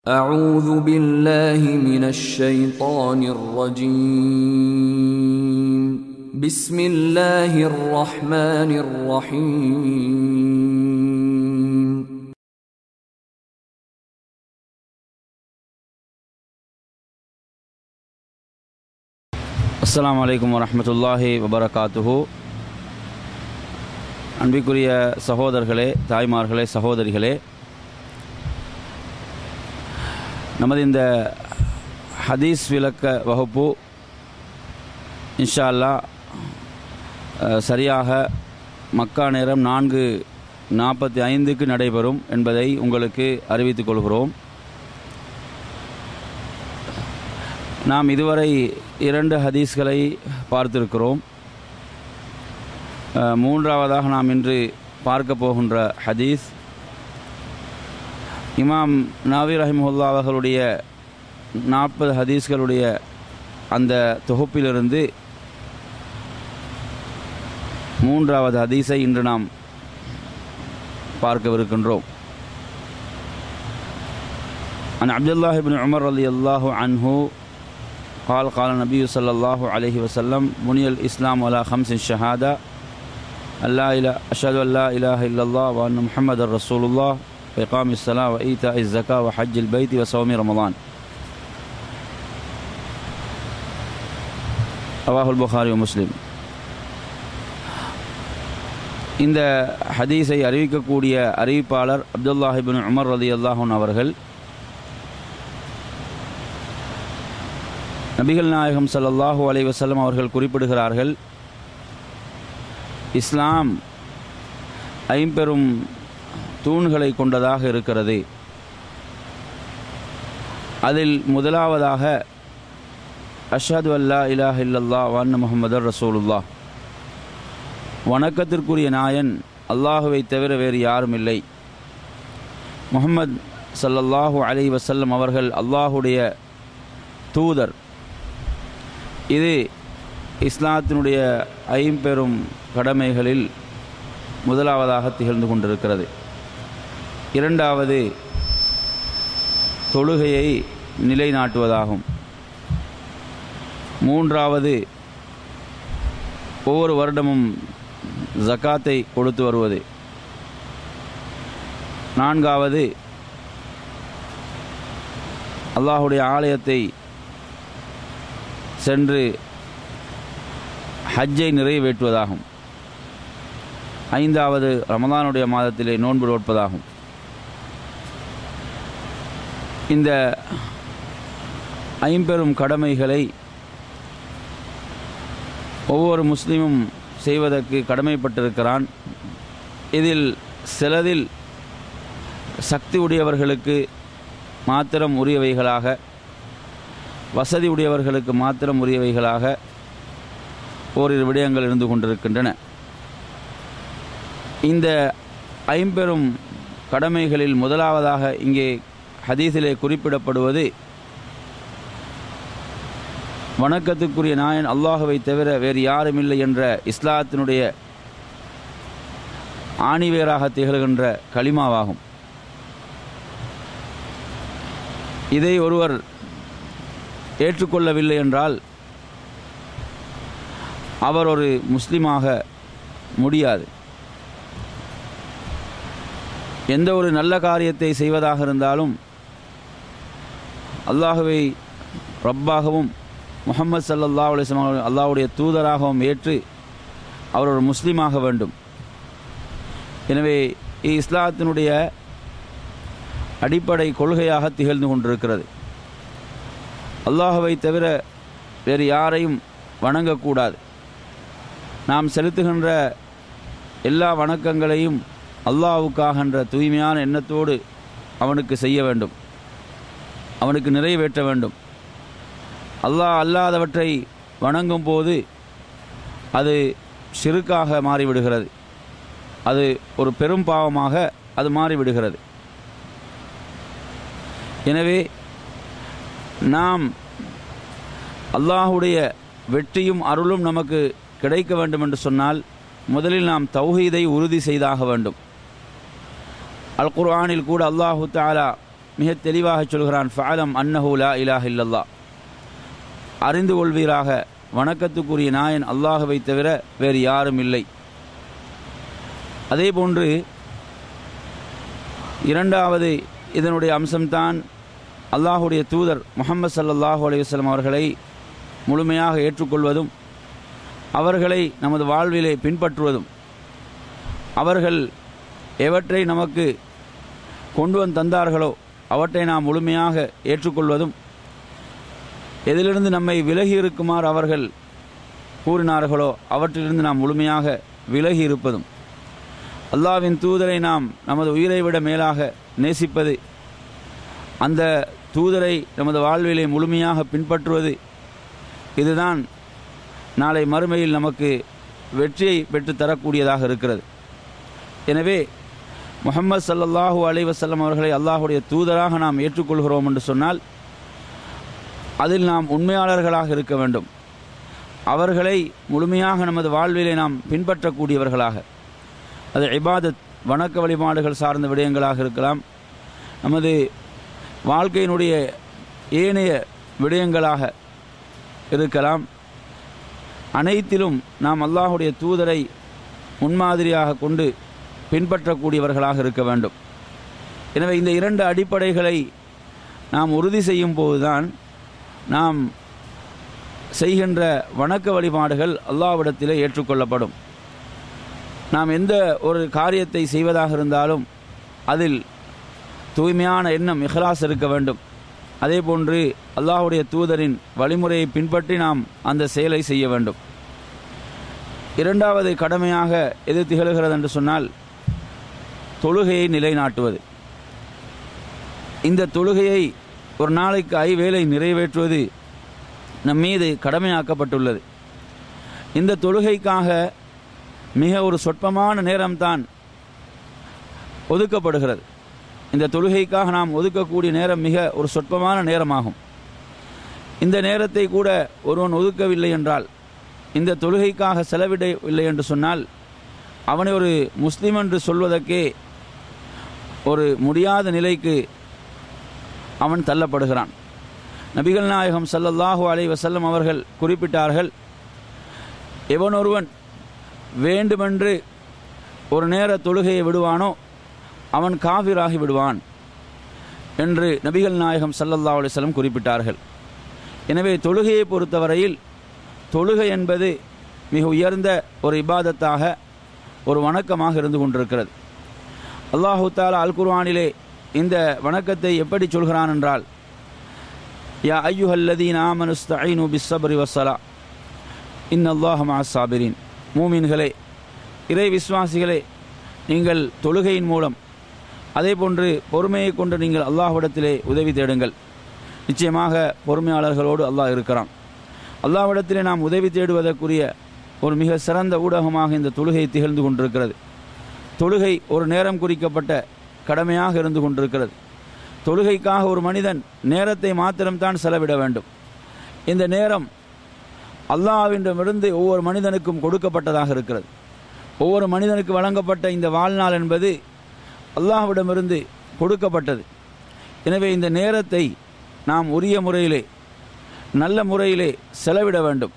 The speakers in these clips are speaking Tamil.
أعوذ بالله من الشيطان الرجيم بسم الله الرحمن الرحيم அஸ்ஸலாமு அலைக்கும் வரஹ்மத்துல்லாஹி வபரகாத்துஹு அன்பிற்குரிய சகோதரர்களே தாய்மார்களே சகோதரிகளே நமது இந்த ஹதீஸ் விளக்க வகுப்பு இன்ஷா அல்லாஹ் அஹ், சரியாக மக்கா நேரம் நான்கு நாற்பத்தி ஐந்துக்கு நடைபெறும் என்பதை உங்களுக்கு அறிவித்துக் கொள்கிறோம் நாம் இதுவரை இரண்டு ஹதீஸ்களை பார்த்திருக்கிறோம் அஹ், மூன்றாவதாக நாம் இன்று பார்க்க போகின்ற ஹதீஸ் இமாம் நாவி ரஹிமுல்லா அவர்களுடைய நாற்பது ஹதீஸ்களுடைய அந்த தொகுப்பிலிருந்து மூன்றாவது ஹதீஸை இன்று நாம் பார்க்கவிருக்கின்றோம் عن عبد الله بن عمر رضي الله عنه قال قال النبي صلى الله عليه وسلم بني الإسلام على خمس شهادة أن لا إله أشهد أن لا إله إلا الله وأن محمد رسول الله وإقام الصلاة وإيتاء الزكاة وحج البيت وصوم رمضان رواه البخاري ومسلم இந்த ஹதீஸை அறிவிக்கக்கூடிய அறிவிப்பாளர் அப்துல்லாஹிபின் உமர் ரதி அல்லாஹூன் அவர்கள் நபிகள் நாயகம் ஸல்லல்லாஹு அலைஹி வஸல்லம் அவர்கள் குறிப்பிடுகிறார்கள் இஸ்லாம் ஐம்பெரும் தூண்களை கொண்டதாக இருக்கிறது அதில் முதலாவதாக அஷ்ஹது அல்லா இலாஹ இல்லல்லா வான்ன முஹம்மதர் ரசூலுல்லாஹ் வணக்கத்திற்குரிய நாயன் அல்லாஹுவை தவிர வேறு யாரும் இல்லை முஹம்மத் ஸல்லல்லாஹு அலைஹி வஸல்லம் அவர்கள் அல்லாஹுடைய தூதர் இது இஸ்லாத்தினுடைய ஐம்பெரும் கடமைகளில் முதலாவதாக திகழ்ந்து கொண்டிருக்கிறது இரண்டாவது தொழுகையை நிலைநாட்டுவதாகும் மூன்றாவது ஒவ்வொரு வருடமும் ஜக்காத்தை கொடுத்து வருவது நான்காவது அல்லாஹுடைய ஆலயத்தை சென்று ஹஜ்ஜை நிறைவேற்றுவதாகும் ஐந்தாவது ரமதானுடைய மாதத்திலே நோன்பு நோட்பதாகும் இந்த ஐம்பெரும் கடமைகளை ஒவ்வொரு முஸ்லீமும் செய்வதற்கு கடமைப்பட்டிருக்கிறான் இதில் சிலதில் சக்தி உடையவர்களுக்கு மாத்திரம் உரியவைகளாக வசதி உடையவர்களுக்கு மாத்திரம் உரியவைகளாக ஓரிரு விடயங்கள் இருந்து கொண்டிருக்கின்றன இந்த ஐம்பெரும் கடமைகளில் முதலாவதாக இங்கே ஹதீஸிலே குறிப்பிடப்படுவது வணக்கத்துக்குரிய நாயன் அல்லாஹுவை தவிர வேறு யாரும் இல்லை என்ற இஸ்லாத்தினுடைய ஆணிவேராக திகழ்கின்ற களிமாவாகும் இதை ஒருவர் ஏற்றுக்கொள்ளவில்லை என்றால் அவர் ஒரு முஸ்லீமாக முடியாது எந்த ஒரு நல்ல காரியத்தை செய்வதாக இருந்தாலும் அல்லாஹுவை ரப்பாகவும் முகமது சல்லல்லா அலிஸ்லாம் அல்லாஹ்வுடைய தூதராகவும் ஏற்று அவர் ஒரு முஸ்லீமாக வேண்டும் எனவே இஸ்லாத்தினுடைய அடிப்படை கொள்கையாக திகழ்ந்து கொண்டிருக்கிறது அல்லாஹுவை தவிர வேறு யாரையும் வணங்கக்கூடாது நாம் செலுத்துகின்ற எல்லா வணக்கங்களையும் அல்லாஹுக்காகன்ற தூய்மையான எண்ணத்தோடு அவனுக்கு செய்ய வேண்டும் அவனுக்கு நிறைவேற்ற வேண்டும் அல்லாஹ் அல்லாதவற்றை வணங்கும் போது அது சிறுக்காக மாறிவிடுகிறது அது ஒரு பெரும் பாவமாக அது மாறிவிடுகிறது எனவே நாம் அல்லாஹுடைய வெற்றியும் அருளும் நமக்கு கிடைக்க வேண்டும் என்று சொன்னால் முதலில் நாம் தௌஹீதை உறுதி செய்தாக வேண்டும் அல் குர்ஆனில் கூட அல்லாஹு தாலா மிக தெளிவாக சொல்கிறான் ஃபாலம் அன்னஹு லா இலாஹ இல்லல்லா அறிந்து கொள்வீராக வணக்கத்துக்குரிய நாயன் அல்லாஹுவை தவிர வேறு யாரும் இல்லை அதே போன்று இரண்டாவது இதனுடைய அம்சம்தான் அல்லாஹுடைய தூதர் முகமது சல்லல்லாஹு அலைஹி வஸல்லம் அவர்களை முழுமையாக ஏற்றுக்கொள்வதும் அவர்களை நமது வாழ்விலே பின்பற்றுவதும் அவர்கள் எவற்றை நமக்கு கொண்டு வந்து தந்தார்களோ அவற்றை நாம் முழுமையாக ஏற்றுக்கொள்வதும் எதிலிருந்து நம்மை விலகி இருக்குமாறு அவர்கள் கூறினார்களோ அவற்றிலிருந்து நாம் முழுமையாக விலகி இருப்பதும் அல்லாவின் தூதரை நாம் நமது உயிரை விட மேலாக நேசிப்பது அந்த தூதரை நமது வாழ்விலே முழுமையாக பின்பற்றுவது இதுதான் நாளை மறுமையில் நமக்கு வெற்றியை பெற்று தரக்கூடியதாக இருக்கிறது எனவே முகமது சல்லல்லாஹூ அலைவசல்லம் அவர்களை அல்லாஹுடைய தூதராக நாம் ஏற்றுக்கொள்கிறோம் என்று சொன்னால் அதில் நாம் உண்மையாளர்களாக இருக்க வேண்டும் அவர்களை முழுமையாக நமது வாழ்விலே நாம் பின்பற்றக்கூடியவர்களாக அது இபாதத் வணக்க வழிபாடுகள் சார்ந்த விடயங்களாக இருக்கலாம் நமது வாழ்க்கையினுடைய ஏனைய விடயங்களாக இருக்கலாம் அனைத்திலும் நாம் அல்லாஹுடைய தூதரை முன்மாதிரியாக கொண்டு பின்பற்றக்கூடியவர்களாக இருக்க வேண்டும் எனவே இந்த இரண்டு அடிப்படைகளை நாம் உறுதி செய்யும் போதுதான் நாம் செய்கின்ற வணக்க வழிபாடுகள் அல்லாவிடத்திலே ஏற்றுக்கொள்ளப்படும் நாம் எந்த ஒரு காரியத்தை செய்வதாக இருந்தாலும் அதில் தூய்மையான எண்ணம் இஹ்லாஸ் இருக்க வேண்டும் அதே போன்று அல்லாஹுடைய தூதரின் வழிமுறையை பின்பற்றி நாம் அந்த செயலை செய்ய வேண்டும் இரண்டாவது கடமையாக எது திகழ்கிறது என்று சொன்னால் தொழுகையை நிலைநாட்டுவது இந்த தொழுகையை ஒரு நாளைக்கு ஐவேளை நிறைவேற்றுவது நம் மீது கடமையாக்கப்பட்டுள்ளது இந்த தொழுகைக்காக மிக ஒரு சொற்பமான நேரம்தான் ஒதுக்கப்படுகிறது இந்த தொழுகைக்காக நாம் ஒதுக்கக்கூடிய நேரம் மிக ஒரு சொற்பமான நேரமாகும் இந்த நேரத்தை கூட ஒருவன் ஒதுக்கவில்லை என்றால் இந்த தொழுகைக்காக செலவிடவில்லை என்று சொன்னால் அவனை ஒரு முஸ்லீம் என்று சொல்வதற்கே ஒரு முடியாத நிலைக்கு அவன் தள்ளப்படுகிறான் நபிகள் நாயகம் சல்லல்லாஹு அலை வசல்லம் அவர்கள் குறிப்பிட்டார்கள் எவனொருவன் வேண்டுமென்று ஒரு நேர தொழுகையை விடுவானோ அவன் காவிராகி விடுவான் என்று நபிகள் நாயகம் சல்லல்லா அலிஸ்லம் குறிப்பிட்டார்கள் எனவே தொழுகையை பொறுத்தவரையில் தொழுகை என்பது மிக உயர்ந்த ஒரு இபாதத்தாக ஒரு வணக்கமாக இருந்து கொண்டிருக்கிறது அல்லாஹு தாலா அல் குர்ஆனிலே இந்த வணக்கத்தை எப்படி சொல்கிறான் என்றால் யா ஐயுஹல்லதீன் ஆமனுஸ்தஈனு பிஸ்ஸப்ரி வஸ்ஸலா இன்னல்லாஹ மஅஸ் சாபிரின் மூமின்களே இறை விசுவாசிகளே நீங்கள் தொழுகையின் மூலம் அதே போன்று பொறுமையை கொண்டு நீங்கள் அல்லாஹ்விடத்திலே உதவி தேடுங்கள் நிச்சயமாக பொறுமையாளர்களோடு அல்லாஹ் இருக்கிறான் அல்லாஹ்விடத்திலே நாம் உதவி தேடுவதற்குரிய ஒரு மிக சிறந்த ஊடகமாக இந்த தொழுகை திகழ்ந்து கொண்டிருக்கிறது தொழுகை ஒரு நேரம் குறிக்கப்பட்ட கடமையாக இருந்து கொண்டிருக்கிறது தொழுகைக்காக ஒரு மனிதன் நேரத்தை மாத்திரம்தான் செலவிட வேண்டும் இந்த நேரம் அல்லாஹ்விடமிருந்து ஒவ்வொரு மனிதனுக்கும் கொடுக்கப்பட்டதாக இருக்கிறது ஒவ்வொரு மனிதனுக்கு வழங்கப்பட்ட இந்த வாழ்நாள் என்பது அல்லாஹ்விடமிருந்து கொடுக்கப்பட்டது எனவே இந்த நேரத்தை நாம் உரிய முறையிலே நல்ல முறையிலே செலவிட வேண்டும்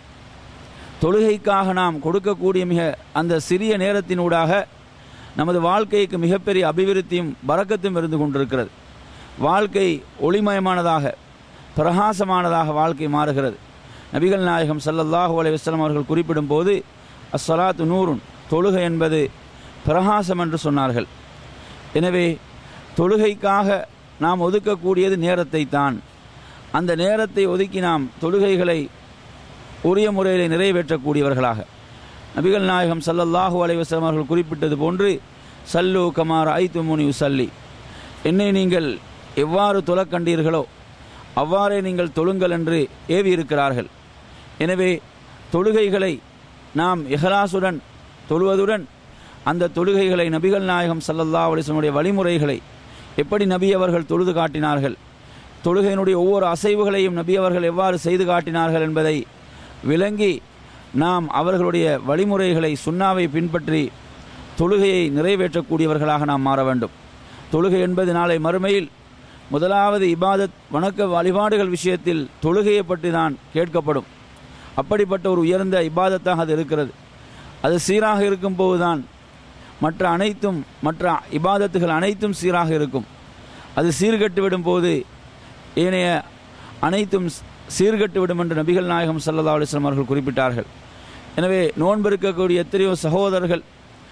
தொழுகைக்காக நாம் கொடுக்கக்கூடிய மிக அந்த சிறிய நேரத்தினூடாக நமது வாழ்க்கைக்கு மிகப்பெரிய அபிவிருத்தியும் பறக்கத்தும் இருந்து கொண்டிருக்கிறது வாழ்க்கை ஒளிமயமானதாக பிரகாசமானதாக வாழ்க்கை மாறுகிறது நபிகள் நாயகம் சல்லல்லாஹு அலைஹி வஸல்லம் அவர்கள் குறிப்பிடும் போது அஸ்ஸலாத்து நூறுன் தொழுகை என்பது பிரகாசம் என்று சொன்னார்கள் எனவே தொழுகைக்காக நாம் ஒதுக்கக்கூடியது நேரத்தை தான் அந்த நேரத்தை ஒதுக்கி நாம் தொழுகைகளை உரிய முறையில் நிறைவேற்றக்கூடியவர்களாக நபிகள் நாயகம் சல்லல்லாஹு அலைவசம் அவர்கள் குறிப்பிட்டது போன்று சல்லு கமார் ஐத்து முனி உசல்லி என்னை நீங்கள் எவ்வாறு தொழக் கண்டீர்களோ அவ்வாறே நீங்கள் தொழுங்கள் என்று ஏவி இருக்கிறார்கள் எனவே தொழுகைகளை நாம் இஹலாசுடன் தொழுவதுடன் அந்த தொழுகைகளை நபிகள் நாயகம் சல்லல்லா அலிஸ்லமுடைய வழிமுறைகளை எப்படி நபி அவர்கள் தொழுது காட்டினார்கள் தொழுகையினுடைய ஒவ்வொரு அசைவுகளையும் நபி அவர்கள் எவ்வாறு செய்து காட்டினார்கள் என்பதை விளங்கி நாம் அவர்களுடைய வழிமுறைகளை சுண்ணாவை பின்பற்றி தொழுகையை நிறைவேற்றக்கூடியவர்களாக நாம் மாற வேண்டும் தொழுகை என்பது நாளை மறுமையில் முதலாவது இபாதத் வணக்க வழிபாடுகள் விஷயத்தில் தொழுகையை பற்றி தான் கேட்கப்படும் அப்படிப்பட்ட ஒரு உயர்ந்த இபாதத்தாக அது இருக்கிறது அது சீராக இருக்கும் போதுதான் மற்ற அனைத்தும் மற்ற இபாதத்துகள் அனைத்தும் சீராக இருக்கும் அது சீர்கட்டு விடும் போது ஏனைய அனைத்தும் சீர்கட்டு விடும் என்று நபிகள் நாயகம் சல்லா அலிஸ்லாம் அவர்கள் குறிப்பிட்டார்கள் எனவே நோன்பு இருக்கக்கூடிய எத்தனையோ சகோதரர்கள்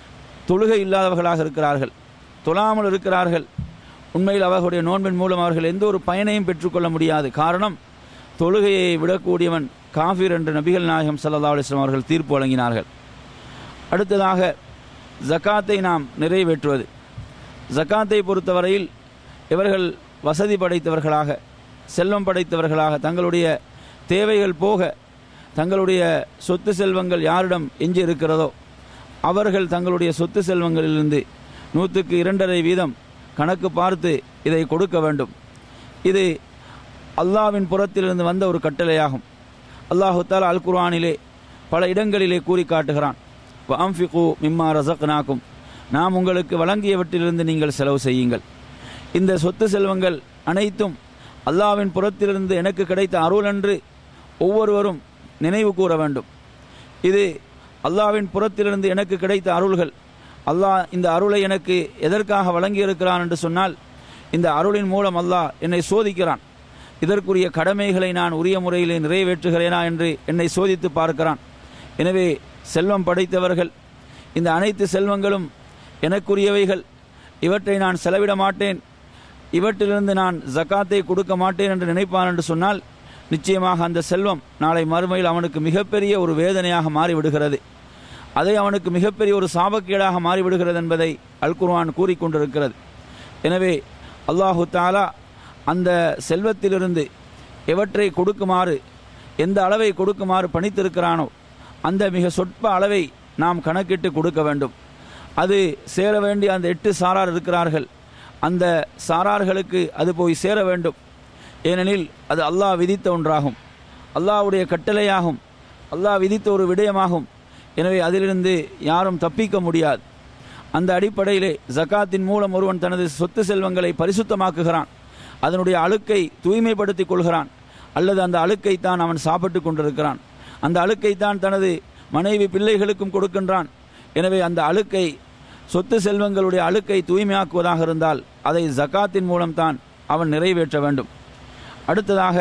தொழுகை இல்லாதவர்களாக இருக்கிறார்கள் தொழாமல் இருக்கிறார்கள் உண்மையில் அவர்களுடைய நோன்பின் மூலம் அவர்கள் எந்த ஒரு பயனையும் பெற்றுக்கொள்ள முடியாது காரணம் தொழுகையை விடக்கூடியவன் காஃபிர் என்று நபிகள் நாயகம் சல்லா அலிஸ்லாம் அவர்கள் தீர்ப்பு வழங்கினார்கள் அடுத்ததாக ஜக்காத்தை நாம் நிறைவேற்றுவது ஜக்காத்தை பொறுத்தவரையில் இவர்கள் வசதி படைத்தவர்களாக செல்வம் படைத்தவர்களாக தங்களுடைய தேவைகள் போக தங்களுடைய சொத்து செல்வங்கள் யாரிடம் எஞ்சி இருக்கிறதோ அவர்கள் தங்களுடைய சொத்து செல்வங்களிலிருந்து நூற்றுக்கு இரண்டரை வீதம் கணக்கு பார்த்து இதை கொடுக்க வேண்டும் இது அல்லாவின் புறத்திலிருந்து வந்த ஒரு கட்டளையாகும் அல்லாஹு தாலா அல் குர்ஆனிலே பல இடங்களிலே கூறி காட்டுகிறான் அம்ஃபிகு மிம்மா ரசக்னாக்கும் நாம் உங்களுக்கு வழங்கியவற்றிலிருந்து நீங்கள் செலவு செய்யுங்கள் இந்த சொத்து செல்வங்கள் அனைத்தும் அல்லாவின் புறத்திலிருந்து எனக்கு கிடைத்த அருள் என்று ஒவ்வொருவரும் நினைவு கூற வேண்டும் இது அல்லாவின் புறத்திலிருந்து எனக்கு கிடைத்த அருள்கள் அல்லாஹ் இந்த அருளை எனக்கு எதற்காக வழங்கியிருக்கிறான் என்று சொன்னால் இந்த அருளின் மூலம் அல்லாஹ் என்னை சோதிக்கிறான் இதற்குரிய கடமைகளை நான் உரிய முறையிலே நிறைவேற்றுகிறேனா என்று என்னை சோதித்து பார்க்கிறான் எனவே செல்வம் படைத்தவர்கள் இந்த அனைத்து செல்வங்களும் எனக்குரியவைகள் இவற்றை நான் செலவிட மாட்டேன் இவற்றிலிருந்து நான் ஜக்காத்தை கொடுக்க மாட்டேன் என்று நினைப்பான் என்று சொன்னால் நிச்சயமாக அந்த செல்வம் நாளை மறுமையில் அவனுக்கு மிகப்பெரிய ஒரு வேதனையாக மாறிவிடுகிறது அதை அவனுக்கு மிகப்பெரிய ஒரு சாபக்கேடாக மாறிவிடுகிறது என்பதை அல் குர்ஆன் கூறிக்கொண்டிருக்கிறது எனவே அல்லாஹு தாலா அந்த செல்வத்திலிருந்து எவற்றை கொடுக்குமாறு எந்த அளவை கொடுக்குமாறு பணித்திருக்கிறானோ அந்த மிக சொற்ப அளவை நாம் கணக்கிட்டு கொடுக்க வேண்டும் அது சேர வேண்டிய அந்த எட்டு சாரார் இருக்கிறார்கள் அந்த சாரார்களுக்கு அது போய் சேர வேண்டும் ஏனெனில் அது அல்லாஹ் விதித்த ஒன்றாகும் அல்லாஹ்வுடைய கட்டளையாகும் அல்லாஹ் விதித்த ஒரு விடயமாகும் எனவே அதிலிருந்து யாரும் தப்பிக்க முடியாது அந்த அடிப்படையிலே ஜக்காத்தின் மூலம் ஒருவன் தனது சொத்து செல்வங்களை பரிசுத்தமாக்குகிறான் அதனுடைய அழுக்கை தூய்மைப்படுத்திக் கொள்கிறான் அல்லது அந்த அழுக்கை தான் அவன் சாப்பிட்டு கொண்டிருக்கிறான் அந்த அழுக்கை தான் தனது மனைவி பிள்ளைகளுக்கும் கொடுக்கின்றான் எனவே அந்த அழுக்கை சொத்து செல்வங்களுடைய அழுக்கை தூய்மையாக்குவதாக இருந்தால் அதை ஜக்காத்தின் மூலம்தான் அவன் நிறைவேற்ற வேண்டும் அடுத்ததாக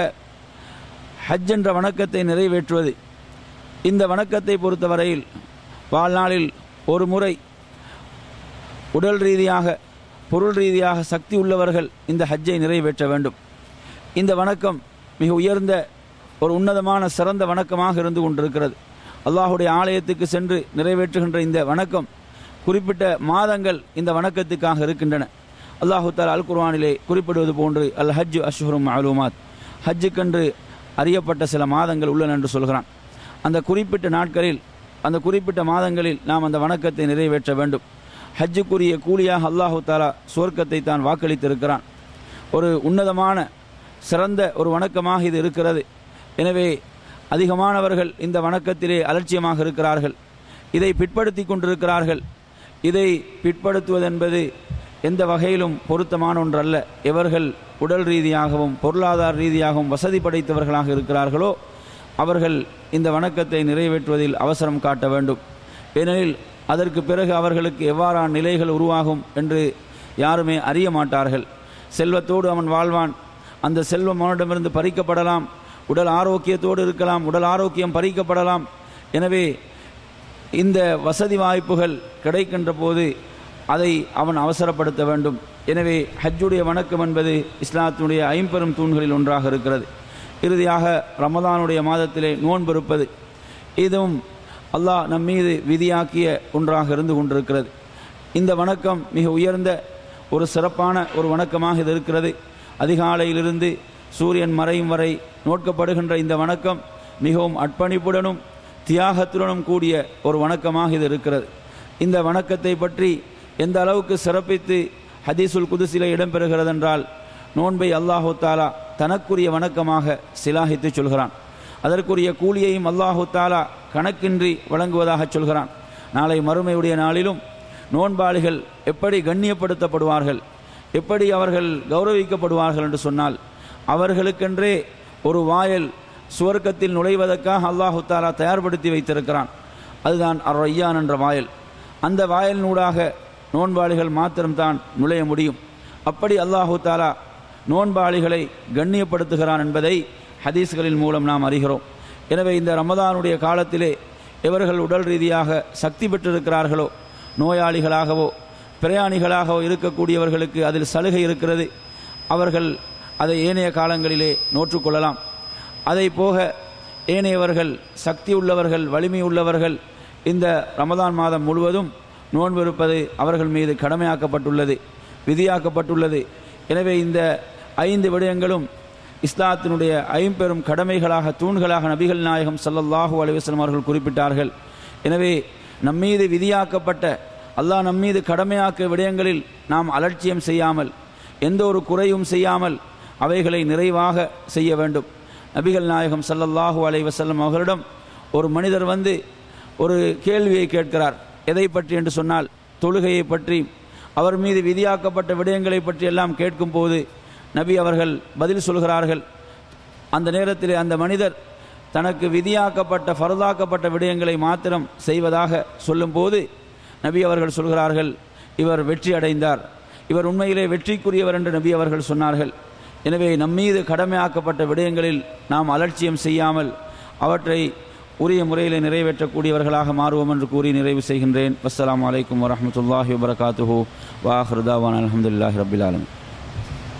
ஹஜ் என்ற வணக்கத்தை நிறைவேற்றுவது இந்த வணக்கத்தை பொறுத்தவரையில் வாழ்நாளில் ஒரு முறை உடல் ரீதியாக பொருள் ரீதியாக சக்தி உள்ளவர்கள் இந்த ஹஜ்ஜை நிறைவேற்ற வேண்டும் இந்த வணக்கம் மிக உயர்ந்த ஒரு உன்னதமான சிறந்த வணக்கமாக இருந்து கொண்டிருக்கிறது அல்லாஹுடைய ஆலயத்துக்கு சென்று நிறைவேற்றுகின்ற இந்த வணக்கம் குறிப்பிட்ட மாதங்கள் இந்த வணக்கத்துக்காக இருக்கின்றன அல்லாஹு தால் அல் குர்ஆனிலே குறிப்பிடுவது போன்று அல் ஹஜ் அஷ்ஹுரும் அலுமாத் ஹஜ்ஜுக்கென்று அறியப்பட்ட சில மாதங்கள் உள்ளன என்று சொல்கிறான் அந்த குறிப்பிட்ட நாட்களில் அந்த குறிப்பிட்ட மாதங்களில் நாம் அந்த வணக்கத்தை நிறைவேற்ற வேண்டும் ஹஜ்ஜுக்குரிய கூலியாக அல்லாஹு தாலா சுவர்க்கத்தை தான் வாக்களித்திருக்கிறான் ஒரு உன்னதமான சிறந்த ஒரு வணக்கமாக இது இருக்கிறது எனவே அதிகமானவர்கள் இந்த வணக்கத்திலே அலட்சியமாக இருக்கிறார்கள் இதை பிற்படுத்தி கொண்டிருக்கிறார்கள் இதை பிற்படுத்துவதென்பது எந்த வகையிலும் பொருத்தமான ஒன்றல்ல எவர்கள் உடல் ரீதியாகவும் பொருளாதார ரீதியாகவும் வசதி படைத்தவர்களாக இருக்கிறார்களோ அவர்கள் இந்த வணக்கத்தை நிறைவேற்றுவதில் அவசரம் காட்ட வேண்டும் ஏனெனில் அதற்கு பிறகு அவர்களுக்கு எவ்வாறான நிலைகள் உருவாகும் என்று யாருமே அறிய மாட்டார்கள் செல்வத்தோடு அவன் வாழ்வான் அந்த செல்வம் அவனிடமிருந்து பறிக்கப்படலாம் உடல் ஆரோக்கியத்தோடு இருக்கலாம் உடல் ஆரோக்கியம் பறிக்கப்படலாம் எனவே இந்த வசதி வாய்ப்புகள் கிடைக்கின்ற போது அதை அவன் அவசரப்படுத்த வேண்டும் எனவே ஹஜ்ஜுடைய வணக்கம் என்பது இஸ்லாத்தினுடைய ஐம்பெரும் தூண்களில் ஒன்றாக இருக்கிறது இறுதியாக ரமதானுடைய மாதத்திலே நோன்பு இருப்பது இதுவும் அல்லாஹ் நம் மீது விதியாக்கிய ஒன்றாக இருந்து கொண்டிருக்கிறது இந்த வணக்கம் மிக உயர்ந்த ஒரு சிறப்பான ஒரு வணக்கமாக இது இருக்கிறது அதிகாலையிலிருந்து சூரியன் மறையும் வரை நோட்கப்படுகின்ற இந்த வணக்கம் மிகவும் அர்ப்பணிப்புடனும் தியாகத்துடனும் கூடிய ஒரு வணக்கமாக இது இருக்கிறது இந்த வணக்கத்தை பற்றி எந்த அளவுக்கு சிறப்பித்து ஹதீசுல் குதுசில இடம்பெறுகிறது என்றால் நோன்பை அல்லாஹு தாலா தனக்குரிய வணக்கமாக சிலாகித்து சொல்கிறான் அதற்குரிய கூலியையும் அல்லாஹு தாலா கணக்கின்றி வழங்குவதாக சொல்கிறான் நாளை மறுமையுடைய நாளிலும் நோன்பாளிகள் எப்படி கண்ணியப்படுத்தப்படுவார்கள் எப்படி அவர்கள் கௌரவிக்கப்படுவார்கள் என்று சொன்னால் அவர்களுக்கென்றே ஒரு வாயல் சுவர்க்கத்தில் நுழைவதற்காக அல்லாஹு தாலா தயார்படுத்தி வைத்திருக்கிறான் அதுதான் அர் ரையான் என்ற வாயல் அந்த வாயலினூடாக நோன்பாளிகள் மாத்திரம்தான் நுழைய முடியும் அப்படி அல்லாஹு தாலா நோன்பாளிகளை கண்ணியப்படுத்துகிறான் என்பதை ஹதீஸ்களின் மூலம் நாம் அறிகிறோம் எனவே இந்த ரமதானுடைய காலத்திலே எவர்கள் உடல் ரீதியாக சக்தி பெற்றிருக்கிறார்களோ நோயாளிகளாகவோ பிரயாணிகளாகவோ இருக்கக்கூடியவர்களுக்கு அதில் சலுகை இருக்கிறது அவர்கள் அதை ஏனைய காலங்களிலே நோற்றுக்கொள்ளலாம் அதை போக ஏனையவர்கள் சக்தி உள்ளவர்கள் வலிமை உள்ளவர்கள் இந்த ரமதான் மாதம் முழுவதும் நோன்பு இருப்பது அவர்கள் மீது கடமையாக்கப்பட்டுள்ளது விதியாக்கப்பட்டுள்ளது எனவே இந்த ஐந்து விடயங்களும் இஸ்லாத்தினுடைய ஐம்பெரும் கடமைகளாக தூண்களாக நபிகள் நாயகம் ஸல்லல்லாஹு அலைஹி வஸல்லம் அவர்கள் குறிப்பிட்டார்கள் எனவே நம்மீது விதியாக்கப்பட்ட அல்லாஹ் நம்மீது கடமையாக்க விடயங்களில் நாம் அலட்சியம் செய்யாமல் எந்த ஒரு குறையும் செய்யாமல் அவைகளை நிறைவாக செய்ய வேண்டும் நபிகள் நாயகம் ஸல்லல்லாஹு அலைஹி வஸல்லம் அவர்களிடம் ஒரு மனிதர் வந்து ஒரு கேள்வியை கேட்கிறார் எதை பற்றி என்று சொன்னால் தொழுகையை பற்றி அவர் மீது விதியாக்கப்பட்ட விடயங்களை பற்றி எல்லாம் கேட்கும்போது நபி அவர்கள் பதில் சொல்கிறார்கள் அந்த நேரத்தில் அந்த மனிதர் தனக்கு விதியாக்கப்பட்ட ஃபரதாக்கப்பட்ட விடயங்களை மாத்திரம் செய்வதாக சொல்லும்போது நபி அவர்கள் சொல்கிறார்கள் இவர் வெற்றி அடைந்தார் இவர் உண்மையிலே வெற்றிக்குரியவர் என்று நபி அவர்கள் சொன்னார்கள் எனவே நம்மீது கடமையாக்கப்பட்ட விடயங்களில் நாம் அலட்சியம் செய்யாமல் அவற்றை உரிய முறையில் நிறைவேற்றக்கூடியவர்களாக மாறுவோம் என்று கூறி நிறைவு செய்கின்றேன் அஸ்ஸலாமு அலைக்கும் வரஹ்மத்துல்லாஹி வபரகாத்துஹு வாஹ்ருதாவான் அல்ஹம்துலில்லாஹி ரபில் ஆலமீன்